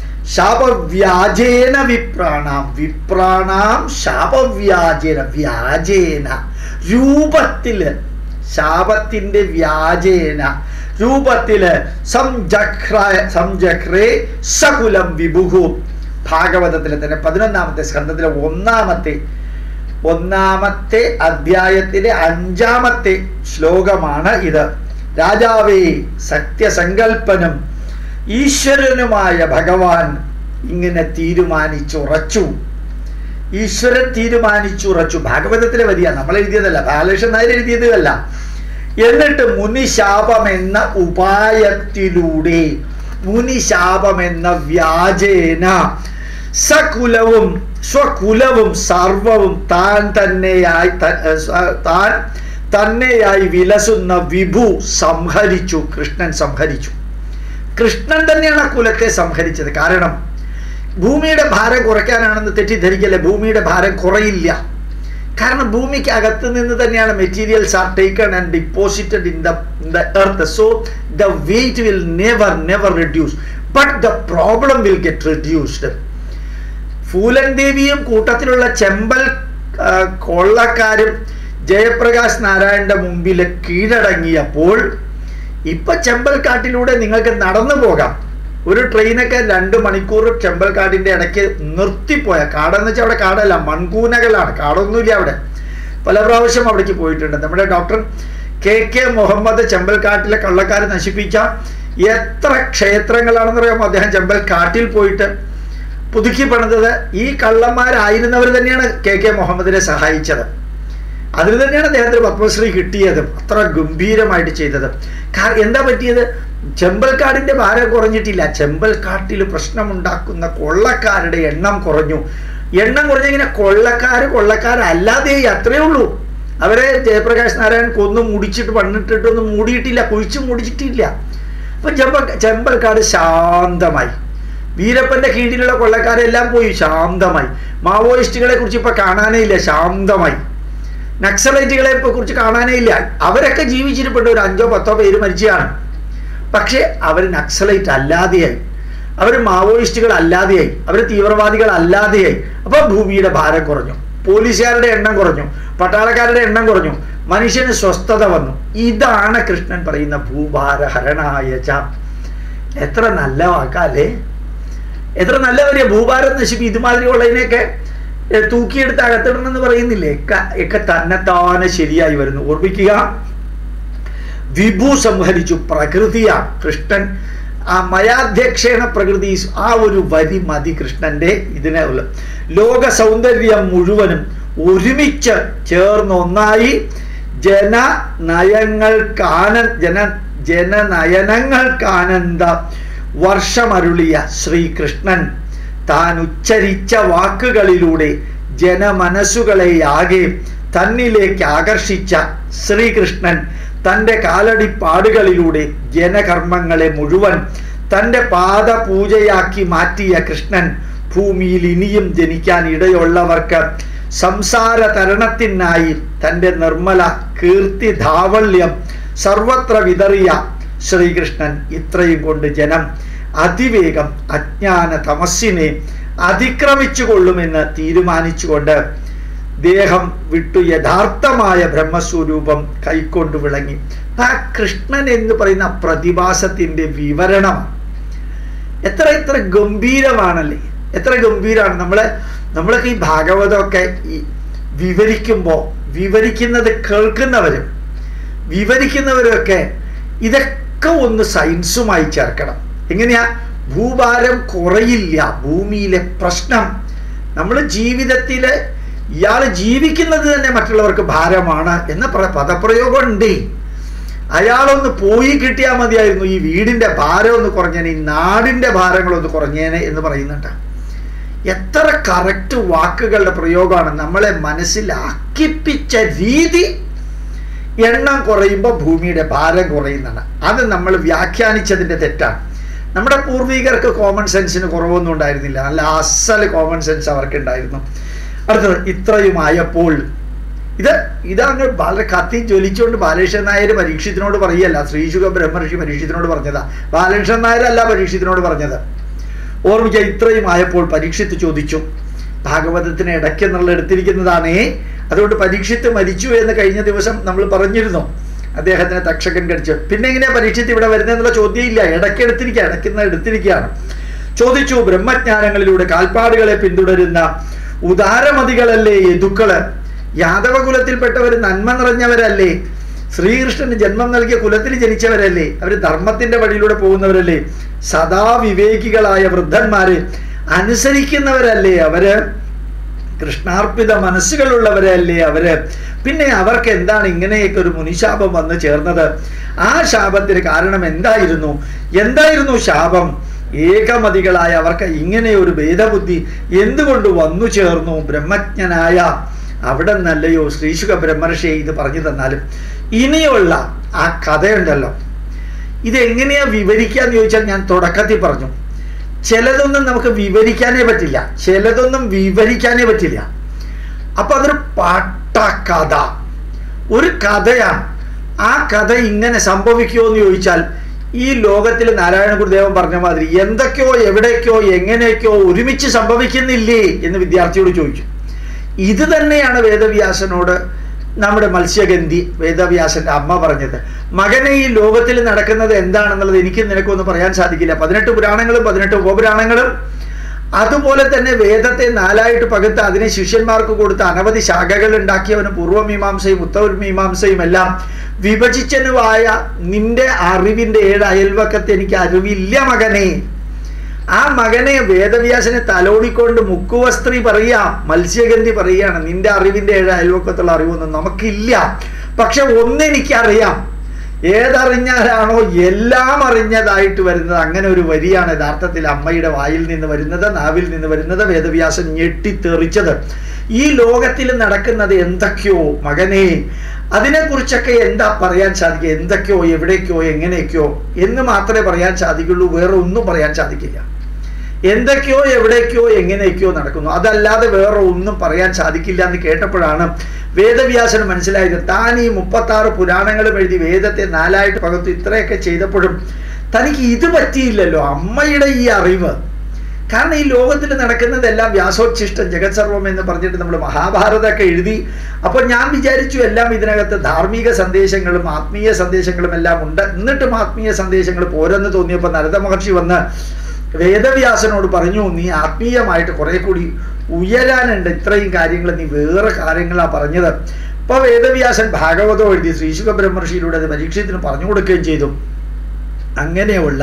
ശാപവ്യാജേന വിപ്രാണാം വിപ്രാണാം ശാപവ്യാജേന വ്യാജേന രൂപത്തില് ശാപത്തിന്റെ വ്യാജേന രൂപത്തില് സംജഖ്ര സംജഖ്രേ സകുലം വിഭുഹു ഭാഗവതത്തിലെ തന്നെ പതിനൊന്നാമത്തെ സ്കന്ധത്തിലെ ഒന്നാമത്തെ ഒന്നാമത്തെ അധ്യായത്തിലെ അഞ്ചാമത്തെ ശ്ലോകമാണ് ഇത് രാജാവേ സത്യസങ്കൽപ്പനും ഈശ്വരനുമായ ഭഗവാൻ ഇങ്ങനെ തീരുമാനിച്ചുറച്ചു ഈശ്വരൻ തീരുമാനിച്ചുറച്ചു ഭാഗവതത്തിലെ വരിക നമ്മൾ എഴുതിയതല്ല ബാലകൃഷ്ണൻ നായർ എഴുതിയതല്ല എന്നിട്ട് മുനിശാപം എന്ന ഉപായത്തിലൂടെ മുനിശാപം എന്ന വ്യാജേന സകുലവും സ്വകുലവും സർവവും താൻ തന്നെയായി ത- ഏർ സ്വ- താൻ തന്നെയായി വിലസുന്ന വിഭു സംഹരിച്ചു കൃഷ്ണൻ സംഹരിച്ചു കൃഷ്ണൻ തന്നെയാണ് ആ കുലത്തെ സംഹരിച്ചത് കാരണം ഭൂമിയുടെ ഭാരം കുറയ്ക്കാനാണെന്ന് തെറ്റിദ്ധരിക്കല്ലേ ഭൂമിയുടെ ഭാരം കുറയില്ല കാരണം ഭൂമിക്ക് അകത്ത് നിന്ന് തന്നെയാണ് materials are taken and deposited in the in the earth so the weight will never never reduce but the problem will get reduced Phoolan ദേവിയും കൂട്ടത്തിലുള്ള ചെമ്പൽ ആ, കൊള്ളക്കാരും ജയപ്രകാശ് നാരായണന്റെ മുമ്പിൽ കീഴടങ്ങിയപ്പോൾ ഇപ്പൊ ചെമ്പൽക്കാട്ടിലൂടെ നിങ്ങൾക്ക് നടന്നു പോകാം ഒരു ട്രെയിനൊക്കെ രണ്ട് മണിക്കൂർ ചെമ്പൽക്കാടിന്റെ ഇടയ്ക്ക് നിർത്തിപ്പോയ കാടെന്ന് വെച്ചാൽ അവിടെ കാടല്ല മൺകൂനകളാണ് കാടൊന്നുമില്ല അവിടെ പല പ്രാവശ്യം അവിടേക്ക് പോയിട്ടുണ്ട് നമ്മുടെ ഡോക്ടർ കെ കെ മുഹമ്മദ് ചെമ്പൽക്കാട്ടിലെ കള്ളക്കാർ നശിപ്പിച്ച എത്ര ക്ഷേത്രങ്ങളാണെന്ന് അറിയാമോ അദ്ദേഹം ചെമ്പൽക്കാട്ടിൽ പോയിട്ട് പുതുക്കി പണിതത് ഈ കള്ളന്മാരായിരുന്നവർ തന്നെയാണ് കെ കെ മുഹമ്മദിനെ സഹായിച്ചത് അതിൽ തന്നെയാണ് അദ്ദേഹത്തിന് പത്മശ്രീ കിട്ടിയതും അത്ര ഗംഭീരമായിട്ട് ചെയ്തത് കാ- എന്താ പറ്റിയത് ചെമ്പൽക്കാടിന്റെ ഭാരം കുറഞ്ഞിട്ടില്ല ചെമ്പൽക്കാട്ടിൽ പ്രശ്നമുണ്ടാക്കുന്ന കൊള്ളക്കാരുടെ എണ്ണം കുറഞ്ഞു എണ്ണം കുറഞ്ഞിങ്ങനെ കൊള്ളക്കാര് കൊള്ളക്കാരല്ലാതെ അത്രേ ഉള്ളൂ അവരെ ജയപ്രകാശ് നാരായണൻ കൊന്നു മുടിച്ചിട്ട് പണിട്ടിട്ടൊന്നും മൂടിയിട്ടില്ല കുഴിച്ചു മുടിച്ചിട്ടില്ല അപ്പൊ ചെമ്പ ചെമ്പൽക്കാട് ശാന്തമായി വീരപ്പന്റെ കീഴിലുള്ള കൊള്ളക്കാരെല്ലാം പോയി ശാന്തമായി മാവോയിസ്റ്റുകളെ കുറിച്ച് ഇപ്പൊ കാണാനേ ഇല്ല ശാന്തമായി നക്സലൈറ്റുകളെ ഇപ്പൊ കുറിച്ച് കാണാനേ ഇല്ല അവരൊക്കെ ജീവിച്ചിരിപ്പുണ്ട് ഒരു അഞ്ചോ പത്തോ പേര് മരിച്ചതാണ് പക്ഷേ അവർ നക്സലൈറ്റ് അല്ലാതെയായി അവർ മാവോയിസ്റ്റുകൾ അല്ലാതെയായി അവർ തീവ്രവാദികൾ അല്ലാതെയായി അപ്പൊ ഭൂമിയുടെ ഭാരം കുറഞ്ഞു പോലീസുകാരുടെ എണ്ണം കുറഞ്ഞു പട്ടാളക്കാരുടെ എണ്ണം കുറഞ്ഞു മനുഷ്യന് സ്വസ്ഥത വന്നു ഇതാണ് കൃഷ്ണൻ പറയുന്ന ഭൂഭാരഹരണായ ച എത്ര നല്ല വാക്കല്ലേ എത്ര നല്ല വരിക ഭൂഭാരം നശിപ്പി ഇതുമാതിരി ഉള്ളതിനെയൊക്കെ എ, തൂക്കിയെടുത്ത് അകത്തിടണം എന്ന് പറയുന്നില്ലേ ഒക്കെ- ഒക്കെ തന്നെത്താനെ ശരിയായി വരുന്നു ഓർമ്മിക്കുക വിഭു സംഹരിച്ചു പ്രകൃതിയാണ് കൃഷ്ണൻ ആ മയാധ്യക്ഷേണ പ്രകൃതി ആ ഒരു വരി മതി കൃഷ്ണന്റെ ഇതിനെ ഉള്ള ലോക സൗന്ദര്യം മുഴുവനും ഒരുമിച്ച് ചേർന്ന് ഒന്നായി ജന നയങ്ങൾക്കാന ജന ജനനയനങ്ങൾക്കാനന്ദ വർഷമരുളിയ ശ്രീകൃഷ്ണൻ താൻ ഉച്ചരിച്ച വാക്കുകളിലൂടെ ജനമനസ്സുകളെയാകെ തന്നിലേക്ക് ആകർഷിച്ച ശ്രീകൃഷ്ണൻ തൻ്റെ കാലടിപ്പാടുകളിലൂടെ ജനകർമ്മങ്ങളെ മുഴുവൻ തൻ്റെ പാദപൂജയാക്കി മാറ്റിയ കൃഷ്ണൻ ഭൂമിയിൽ ഇനിയും ജനിക്കാൻ ഇടയുള്ളവർക്ക് സംസാര തരണത്തിനായി തൻ്റെ നിർമ്മല കീർത്തി ധാവള്യം സർവത്ര വിതറിയ ശ്രീകൃഷ്ണൻ ഇത്രയും കൊണ്ട് ജനം അതിവേഗം അജ്ഞാന തമസ്സിനെ അതിക്രമിച്ചു കൊള്ളുമെന്ന് തീരുമാനിച്ചുകൊണ്ട് ദേഹം വിട്ടു യഥാർത്ഥമായ ബ്രഹ്മസ്വരൂപം കൈക്കൊണ്ട് വിളങ്ങി ആ കൃഷ്ണൻ എന്ന് പറയുന്ന പ്രതിഭാസത്തിന്റെ വിവരണമാണ് എത്ര എത്ര ഗംഭീരമാണല്ലേ എത്ര ഗംഭീരമാണ് നമ്മളെ നമ്മളൊക്കെ ഈ ഭാഗവതമൊക്കെ ഈ വിവരിക്കുമ്പോൾ വിവരിക്കുന്നത് കേൾക്കുന്നവരും വിവരിക്കുന്നവരൊക്കെ ഇതൊക്കെ ഒന്ന് സയൻസുമായി ചേർക്കണം എങ്ങനെയാ ഭൂഭാരം കുറയില്ല ഭൂമിയിലെ പ്രശ്നം നമ്മൾ ജീവിതത്തിൽ ഇയാൾ ജീവിക്കുന്നത് തന്നെ മറ്റുള്ളവർക്ക് ഭാരമാണ് എന്ന പ്ര- പദപ്രയോഗം ഉണ്ട് അയാളൊന്ന് പോയി കിട്ടിയാൽ മതിയായിരുന്നു ഈ വീടിന്റെ ഭാരം ഒന്ന് കുറഞ്ഞേനെ ഈ നാടിന്റെ ഭാരങ്ങളൊന്ന് കുറഞ്ഞേനെ എന്ന് പറയുന്നുണ്ട് എത്ര കറക്റ്റ് വാക്കുകളുടെ പ്രയോഗമാണ് നമ്മളെ മനസ്സിലാക്കിപ്പിച്ച രീതി എണ്ണം കുറയുമ്പോൾ ഭൂമിയുടെ ഭാരം കുറയുന്നതാണ് അത് നമ്മൾ വ്യാഖ്യാനിച്ചതിൻ്റെ തെറ്റാണ് നമ്മുടെ പൂർവികർക്ക് കോമൺ സെൻസിന് കുറവൊന്നും ഉണ്ടായിരുന്നില്ല നല്ല അസൽ കോമൺ സെൻസ് അവർക്ക് ഉണ്ടായിരുന്നു അടുത്തത് ഇത്രയുമായപ്പോൾ ഇത് ഇതങ്ങ് വളരെ കത്തി ജ്വലിച്ചുകൊണ്ട് ബാലകൃഷ്ണൻ നായർ പരീക്ഷത്തിനോട് പറയല്ല ശ്രീശുഖ ബ്രഹ്മർഷി പരീക്ഷത്തിനോട് പറഞ്ഞതാ ബാലകൃഷ്ണൻ നായരല്ല പരീക്ഷത്തിനോട് പറഞ്ഞത് ഓർമ്മിക്കുക ഇത്രയും ആയപ്പോൾ പരീക്ഷിത്ത് ചോദിച്ചു ഭാഗവതത്തിന് ഇടയ്ക്ക് എന്നുള്ള എടുത്തിരിക്കുന്നതാണേ അതുകൊണ്ട് പരീക്ഷിത്ത് മരിച്ചു എന്ന് കഴിഞ്ഞ ദിവസം നമ്മൾ പറഞ്ഞിരുന്നു അദ്ദേഹത്തിന് തക്ഷകൻ കടിച്ചു പിന്നെ എങ്ങനെയാ പരീക്ഷിത്ത് ഇവിടെ വരുന്നതെന്നുള്ള ചോദ്യം ഇല്ല ഇടയ്ക്ക് എടുത്തിരിക്കുക ഇടയ്ക്കുന്ന എടുത്തിരിക്കുകയാണ് ചോദിച്ചു ബ്രഹ്മജ്ഞാനങ്ങളിലൂടെ കാൽപ്പാടുകളെ പിന്തുടരുന്ന ഉദാരമതികളല്ലേ യദുക്കള് യാദവ കുലത്തിൽപ്പെട്ടവർ നന്മ നിറഞ്ഞവരല്ലേ ശ്രീകൃഷ്ണന് ജന്മം നൽകിയ കുലത്തിൽ ജനിച്ചവരല്ലേ അവർ ധർമ്മത്തിന്റെ വഴിയിലൂടെ പോകുന്നവരല്ലേ സദാ വിവേകികളായ വൃദ്ധന്മാര് അനുസരിക്കുന്നവരല്ലേ അവര് കൃഷ്ണാർപ്പിത മനസ്സുകളുള്ളവരല്ലേ അവര് പിന്നെ അവർക്ക് എന്താണ് ഇങ്ങനെയൊക്കെ ഒരു മുനിശാപം വന്ന് ചേർന്നത് ആ ശാപത്തിന് കാരണം എന്തായിരുന്നു എന്തായിരുന്നു ശാപം ഏകമതികളായ അവർക്ക് ഇങ്ങനെ ഒരു ഭേദബുദ്ധി എന്തുകൊണ്ട് വന്നു ചേർന്നു ബ്രഹ്മജ്ഞനായ അവിടെ നല്ലയോ ശ്രീശുഖ ബ്രഹ്മർഷിയെ ഇത് പറഞ്ഞു തന്നാലും ഇനിയുള്ള ആ കഥയുണ്ടല്ലോ ഇത് എങ്ങനെയാ വിവരിക്കാന്ന് ചോദിച്ചാൽ ഞാൻ തുടക്കത്തിൽ പറഞ്ഞു ചിലതൊന്നും നമുക്ക് വിവരിക്കാനേ പറ്റില്ല ചിലതൊന്നും വിവരിക്കാനേ പറ്റില്ല അപ്പൊ അതൊരു പട്ടക്കഥ ഒരു കഥയാണ് ആ കഥ ഇങ്ങനെ സംഭവിക്കുമോ എന്ന് ചോദിച്ചാൽ ഈ ലോകത്തിൽ നാരായണ ഗുരുദേവൻ പറഞ്ഞ മാതിരി എന്തൊക്കെയോ എവിടേക്കോ എങ്ങനെയൊക്കെയോ ഒരുമിച്ച് സംഭവിക്കുന്നില്ലേ എന്ന് വിദ്യാർത്ഥിയോട് ചോദിച്ചു ഇത് തന്നെയാണ് വേദവ്യാസനോട് നമ്മുടെ മത്സ്യഗന്ധി വേദവ്യാസന്റെ അമ്മ പറഞ്ഞത് മകനെ ഈ ലോകത്തിൽ നടക്കുന്നത് എന്താണെന്നുള്ളത് എനിക്ക് നിനക്കൊന്നും പറയാൻ സാധിക്കില്ല പതിനെട്ട് പുരാണങ്ങളും പതിനെട്ട് ഉപപുരാണങ്ങളും അതുപോലെ തന്നെ വേദത്തെ നാലായിട്ട് പകുത്ത് അതിനെ ശിഷ്യന്മാർക്ക് കൊടുത്ത അനവധി ശാഖകൾ ഉണ്ടാക്കിയവന് പൂർവ്വമീമാംസയും ഉത്തരമീമാംസയും എല്ലാം വിഭജിച്ചനുമായ നിന്റെ അറിവിന്റെ ഏഴ് അയൽവക്കത്ത് എനിക്ക് അറിവില്ല മകനെ ആ മകനെ വേദവ്യാസനെ തലോടിക്കൊണ്ട് മുക്കുവസ്ത്രീ പറയാ മത്സ്യഗന്ധി പറയാണ് നിന്റെ അറിവിന്റെ ഏഴ് അയൽവക്കത്തുള്ള അറിവൊന്നും നമുക്കില്ല പക്ഷെ ഒന്നെനിക്കറിയാം ഏതറിഞ്ഞാലാണോ എല്ലാം അറിഞ്ഞതായിട്ട് വരുന്നത് അങ്ങനെ ഒരു വരിയാണ് യഥാർത്ഥത്തിൽ അമ്മയുടെ വായിൽ നിന്ന് വരുന്നത് നാവിൽ നിന്ന് വരുന്നത് വേദവ്യാസൻ ഞെട്ടിത്തെറിച്ചത് ഈ ലോകത്തിൽ നടക്കുന്നത് എന്തൊക്കെയോ മകനെ അതിനെക്കുറിച്ചൊക്കെ എന്താ പറയാൻ സാധിക്കുക എന്തൊക്കെയോ എവിടേക്കോ എങ്ങനെയൊക്കെയോ എന്ന് മാത്രമേ പറയാൻ സാധിക്കുള്ളൂ വേറെ ഒന്നും പറയാൻ സാധിക്കില്ല എന്തൊക്കെയോ എവിടേക്കോ എങ്ങനെയൊക്കെയോ നടക്കുന്നു അതല്ലാതെ വേറെ ഒന്നും പറയാൻ സാധിക്കില്ല എന്ന് കേട്ടപ്പോഴാണ് വേദവ്യാസന് മനസ്സിലായത് താൻ ഈ മുപ്പത്താറ് പുരാണങ്ങളും എഴുതി വേദത്തെ നാലായിട്ട് പകർത്തു ഇത്രയൊക്കെ ചെയ്തപ്പോഴും തനിക്ക് ഇത് പറ്റിയില്ലല്ലോ അമ്മയുടെ ഈ അറിവ് കാരണം ഈ ലോകത്തിൽ നടക്കുന്നതെല്ലാം വ്യാസോച്ഛിഷ്ടം ജഗത് സർവം എന്ന് പറഞ്ഞിട്ട് നമ്മൾ മഹാഭാരതമൊക്കെ എഴുതി അപ്പോൾ ഞാൻ വിചാരിച്ചു എല്ലാം ഇതിനകത്ത് ധാർമ്മിക സന്ദേശങ്ങളും ആത്മീയ സന്ദേശങ്ങളും എല്ലാം ഉണ്ട് എന്നിട്ടും ആത്മീയ സന്ദേശങ്ങൾ പോരെന്ന് തോന്നിയപ്പോൾ നരദ മഹർഷി വന്ന് വേദവ്യാസനോട് പറഞ്ഞു നീ ആത്മീയമായിട്ട് കുറെ കൂടി ഉയരാനുണ്ട് ഇത്രയും കാര്യങ്ങൾ നീ വേറെ കാര്യങ്ങളാണ് പറഞ്ഞത് ഇപ്പൊ വേദവ്യാസൻ ഭാഗവതം എഴുതി ശ്രീശുഖ ബ്രഹ്മർഷിയിലൂടെ അത് പരീക്ഷത്തിന് പറഞ്ഞു കൊടുക്കുകയും ചെയ്തു അങ്ങനെയുള്ള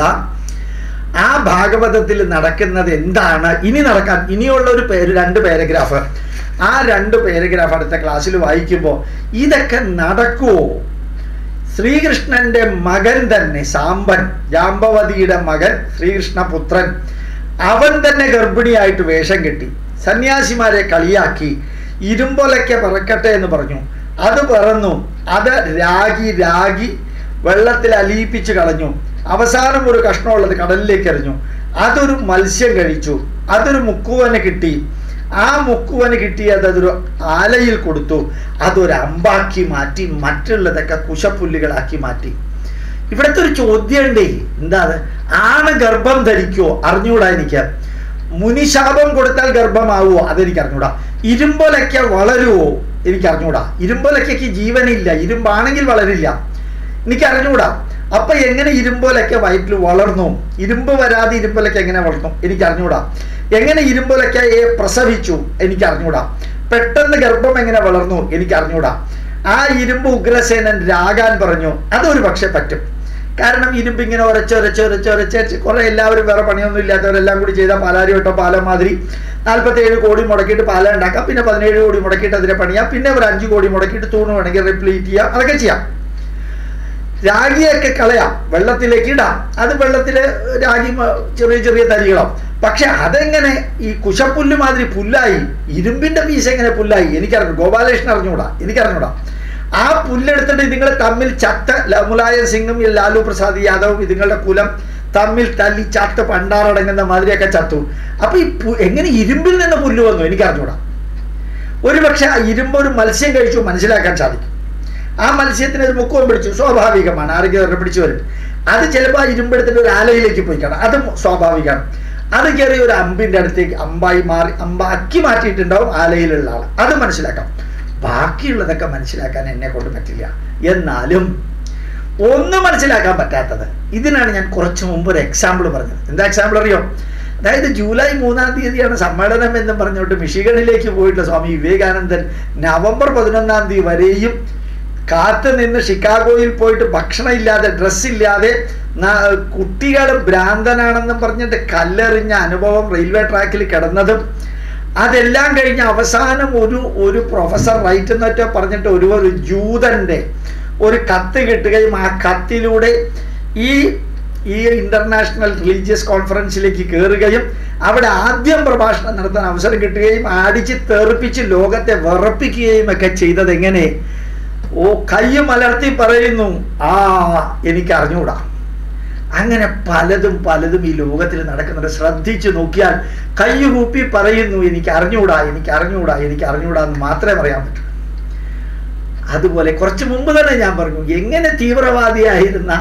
ആ ഭാഗവതത്തിൽ നടക്കുന്നത് എന്താണ് ഇനി നടക്കാൻ ഇനിയുള്ള ഒരു പേര് രണ്ട് പാരഗ്രാഫ് ആ രണ്ട് പാരഗ്രാഫ് അടുത്ത ക്ലാസ്സിൽ വായിക്കുമ്പോൾ ഇതൊക്കെ നടക്കുമോ ശ്രീകൃഷ്ണന്റെ മകൻ തന്നെ സാമ്പൻ ജാമ്പവതിയുടെ മകൻ ശ്രീകൃഷ്ണപുത്രൻ അവൻ തന്നെ ഗർഭിണിയായിട്ട് വേഷം കെട്ടി സന്യാസിമാരെ കളിയാക്കി ഇരുമ്പൊലയ്ക്ക പറക്കട്ടെ എന്ന് പറഞ്ഞു അത് പറന്നു അത് രാഗി രാഗി വെള്ളത്തിൽ അലിയിപ്പിച്ച് കളഞ്ഞു അവസാനം ഒരു കഷ്ണമുള്ളത് കടലിലേക്ക് എറിഞ്ഞു അതൊരു മത്സ്യം കഴിച്ചു അതൊരു മുക്കുവന് കിട്ടി ആ മുക്കുവന് കിട്ടിയത് അതൊരു ആലയിൽ കൊടുത്തു അതൊരു അമ്പാക്കി മാറ്റി മറ്റുള്ളതൊക്കെ കുശപ്പുല്ലുകളാക്കി മാറ്റി ഇവിടുത്തെ ഒരു ചോദ്യം ഉണ്ടേ എന്താ അത് ആണ് ഗർഭം ധരിക്കുവോ അറിഞ്ഞൂടാ എനിക്ക് മുനിശാപം കൊടുത്താൽ ഗർഭമാവുമോ അതെനിക്ക് അറിഞ്ഞൂടാ ഇരുമ്പൊലയ്ക്ക വളരുവോ എനിക്ക് അറിഞ്ഞൂടാ ഇരുമ്പൊലയ്ക്കയ്ക്ക് ജീവനില്ല ഇരുമ്പാണെങ്കിൽ വളരില്ല എനിക്ക് അറിഞ്ഞൂടാ അപ്പൊ എങ്ങനെ ഇരുമ്പൊലയ്ക്ക വയറ്റിൽ വളർന്നു ഇരുമ്പ് വരാതെ ഇരുമ്പൊലയ്ക്ക എങ്ങനെ വളർന്നു എനിക്ക് അറിഞ്ഞൂടാ എങ്ങനെ ഇരുമ്പൊലയ്ക്കയെ പ്രസവിച്ചു എനിക്ക് അറിഞ്ഞൂടാ പെട്ടെന്ന് ഗർഭം എങ്ങനെ വളർന്നു എനിക്ക് അറിഞ്ഞൂടാ ആ ഇരുമ്പ് ഉഗ്രസേനൻ രാഗാൻ പറഞ്ഞു അതൊരു പക്ഷെ പറ്റും കാരണം ഇരുമ്പ് ഇങ്ങനെ ഉരച്ച് ഉരച്ച് ഉരച്ച് ഉരച്ച് കുറെ എല്ലാവരും വേറെ പണിയൊന്നും ഇല്ലാത്തവരെല്ലാം കൂടി ചെയ്താൽ പാലാരി വട്ടം പാലം മാതിരി നാൽപ്പത്തേഴ് കോടി മുടക്കിയിട്ട് പാലം ഉണ്ടാക്കാം പിന്നെ പതിനേഴ് കോടി മുടക്കിയിട്ട് അതിനെ പണിയാം പിന്നെ ഒരു അഞ്ച് കോടി മുടക്കിയിട്ട് തൂണ് വേണമെങ്കിൽ റിപ്ലീറ്റ് ചെയ്യാം അതൊക്കെ ചെയ്യാം രാഗിയൊക്കെ കളയാം വെള്ളത്തിലേക്ക് ഇടാം അത് വെള്ളത്തിൽ രാഗി മ- ചെറിയ ചെറിയ തരികളാവും പക്ഷെ അതെങ്ങനെ ഈ കുശപ്പുല്ല് മാതിരി പുല്ലായി ഇരുമ്പിന്റെ പീസ് എങ്ങനെ പുല്ലായി എനിക്കറിഞ്ഞു ഗോപാലകൃഷ്ണൻ അറിഞ്ഞൂടാ എനിക്കറിഞ്ഞൂടാ ആ പുല്ലെടുത്തിട്ട് നിങ്ങൾ തമ്മിൽ ചത്ത ല- മുലായം സിംഗും ഈ ലാലു പ്രസാദ് യാദവും ഇതുങ്ങളുടെ കുലം തമ്മിൽ തല്ലി ചത്ത് പണ്ടാറടങ്ങുന്ന മാതിരിയൊക്കെ ചത്തു അപ്പൊ ഈ പു- എങ്ങനെ ഇരുമ്പിൽ നിന്ന് പുല്ല് വന്നു എനിക്കറിഞ്ഞൂടാ ഒരുപക്ഷെ ആ ഇരുമ്പ് ഒരു മത്സ്യം കഴിച്ചു മനസ്സിലാക്കാൻ സാധിക്കും ആ മത്സ്യത്തിന് ഒരു മുക്കുവം പിടിച്ചു സ്വാഭാവികമാണ് ആരെങ്കിലും പിടിച്ചു വരും അത് ചിലപ്പോൾ ആ ഇരുമ്പെടുത്തിട്ട് ഒരു ആലയിലേക്ക് പോയി കാണാം അതും സ്വാഭാവികമാണ് അത് കയറി ഒരു അമ്പിന്റെ അടുത്തേക്ക് അമ്പായി മാറി അമ്പാക്കി മാറ്റിയിട്ടുണ്ടാവും ആലയിലുള്ള ആൾ അത് മനസ്സിലാക്കാം ബാക്കിയുള്ളതൊക്കെ മനസ്സിലാക്കാൻ എന്നെ കൊണ്ട് പറ്റില്ല എന്നാലും ഒന്നും മനസ്സിലാക്കാൻ പറ്റാത്തത് ഇതിനാണ് ഞാൻ കുറച്ച് മുമ്പ് ഒരു എക്സാമ്പിൾ പറഞ്ഞത് എന്താ എക്സാമ്പിൾ അറിയോ അതായത് ജൂലൈ മൂന്നാം തീയതിയാണ് സമ്മേളനം എന്നും പറഞ്ഞുകൊണ്ട് മിഷിഗണിലേക്ക് പോയിട്ടുള്ള സ്വാമി വിവേകാനന്ദൻ നവംബർ പതിനൊന്നാം തീയതി വരെയും കാത്തു നിന്ന് ഷിക്കാഗോയിൽ പോയിട്ട് ഭക്ഷണം ഇല്ലാതെ ഡ്രസ്സ് ഇല്ലാതെ കുട്ടികൾ ഭ്രാന്തനാണെന്നും പറഞ്ഞിട്ട് കല്ലെറിഞ്ഞ അനുഭവം റെയിൽവേ ട്രാക്കിൽ കിടന്നതും അതെല്ലാം കഴിഞ്ഞ് അവസാനം ഒരു ഒരു പ്രൊഫസർ റൈറ്റ് എന്നൊക്കെ പറഞ്ഞിട്ട് ഒരു ഒരു ജൂതന്റെ ഒരു കത്ത് കിട്ടുകയും ആ കത്തിലൂടെ ഈ ഈ ഇന്റർനാഷണൽ റിലീജിയസ് കോൺഫറൻസിലേക്ക് കയറുകയും അവിടെ ആദ്യം പ്രഭാഷണം നടത്താൻ അവസരം കിട്ടുകയും അടിച്ച് തെറിപ്പിച്ച് ലോകത്തെ വിറപ്പിക്കുകയും ഒക്കെ ചെയ്തത് എങ്ങനെ ഓ കൈ മലർത്തി പറയുന്നു ആ എനിക്ക് അറിഞ്ഞൂടാ അങ്ങനെ പലതും പലതും ഈ ലോകത്തിൽ നടക്കുന്നുണ്ട് ശ്രദ്ധിച്ചു നോക്കിയാൽ കൈ കൂപ്പി പറയുന്നു എനിക്ക് അറിഞ്ഞൂടാ എനിക്ക് അറിഞ്ഞൂടാ എനിക്ക് അറിഞ്ഞൂടാ എന്ന് മാത്രമേ പറയാൻ പറ്റൂ അതുപോലെ കുറച്ച് മുമ്പ് തന്നെ ഞാൻ പറഞ്ഞു എങ്ങനെ തീവ്രവാദിയായിരുന്ന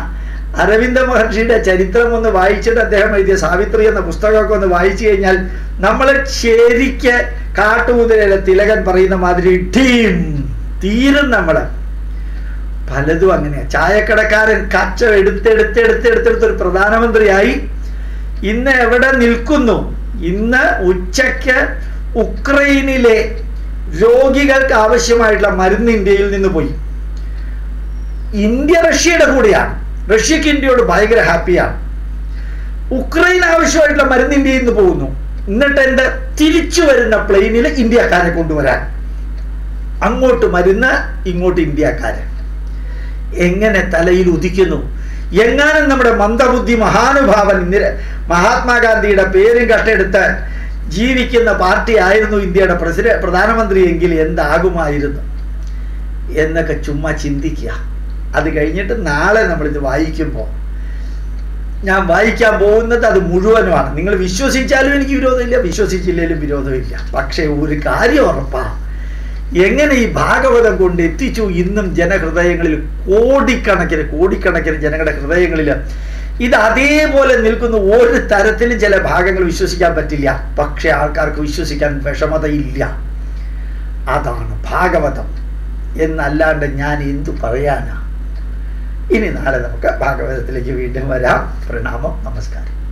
അരവിന്ദ മഹർഷിയുടെ ചരിത്രം ഒന്ന് വായിച്ചിട്ട് അദ്ദേഹം എഴുതിയ സാവിത്രി എന്ന പുസ്തകമൊക്കെ ഒന്ന് വായിച്ചു കഴിഞ്ഞാൽ നമ്മൾ ശരിക്ക് കാട്ടുകുതിരയിലെ തിലകൻ പറയുന്ന മാതിരി ടീം തീരും നമ്മള് പലതും അങ്ങനെയാ ചായക്കടക്കാരൻ കച്ച എടുത്തെടുത്തെടുത്തെടുത്തെടുത്ത് ഒരു പ്രധാനമന്ത്രിയായി ഇന്ന് എവിടെ നിൽക്കുന്നു ഇന്ന് ഉച്ചയ്ക്ക് ഉക്രൈനിലെ രോഗികൾക്ക് ആവശ്യമായിട്ടുള്ള മരുന്ന് ഇന്ത്യയിൽ നിന്ന് പോയി ഇന്ത്യ റഷ്യയുടെ കൂടെയാണ് റഷ്യക്ക് ഇന്ത്യയോട് ഭയങ്കര ഹാപ്പിയാണ് ഉക്രൈൻ ആവശ്യമായിട്ടുള്ള മരുന്ന് ഇന്ത്യയിൽ നിന്ന് പോകുന്നു എന്നിട്ട് എൻ്റെ തിരിച്ചു വരുന്ന പ്ലെയിനിൽ ഇന്ത്യക്കാരെ കൊണ്ടുവരാൻ അങ്ങോട്ട് മരുന്ന് ഇങ്ങോട്ട് ഇന്ത്യക്കാരൻ എങ്ങനെ തലയിൽ ഉദിക്കുന്നു എങ്ങാനും നമ്മുടെ മന്ദബുദ്ധി മഹാനുഭാവൻ ഇന്ദിര മഹാത്മാഗാന്ധിയുടെ പേരും കട്ടെടുത്ത് ജീവിക്കുന്ന പാർട്ടി ആയിരുന്നു ഇന്ത്യയുടെ പ്രസിഡന്റ് പ്രധാനമന്ത്രി എങ്കിൽ എന്താകുമായിരുന്നു എന്നൊക്കെ ചുമ്മാ ചിന്തിക്കുക അത് കഴിഞ്ഞിട്ട് നാളെ നമ്മളിത് വായിക്കുമ്പോൾ ഞാൻ വായിക്കാൻ പോകുന്നത് അത് മുഴുവനുമാണ് നിങ്ങൾ വിശ്വസിച്ചാലും എനിക്ക് വിരോധമില്ല വിശ്വസിച്ചില്ലെങ്കിലും വിരോധമില്ല പക്ഷേ ഒരു കാര്യം ഉറപ്പാണ് എങ്ങനെ ഈ ഭാഗവതം കൊണ്ട് എത്തിച്ചു ഇന്നും ജനഹൃദയങ്ങളിൽ കോടിക്കണക്കിന് കോടിക്കണക്കിന് ജനങ്ങളുടെ ഹൃദയങ്ങളിൽ ഇത് അതേപോലെ നിൽക്കുന്ന ഒരു തരത്തിലും ചില ഭാഗങ്ങൾ വിശ്വസിക്കാൻ പറ്റില്ല പക്ഷെ ആൾക്കാർക്ക് വിശ്വസിക്കാൻ വിഷമതയില്ല അതാണ് ഭാഗവതം എന്നല്ലാണ്ട് ഞാൻ എന്തു പറയാനാ ഇനി നാളെ നമുക്ക് ഭാഗവതത്തിലേക്ക് വീണ്ടും വരാം പ്രണാമം നമസ്കാരം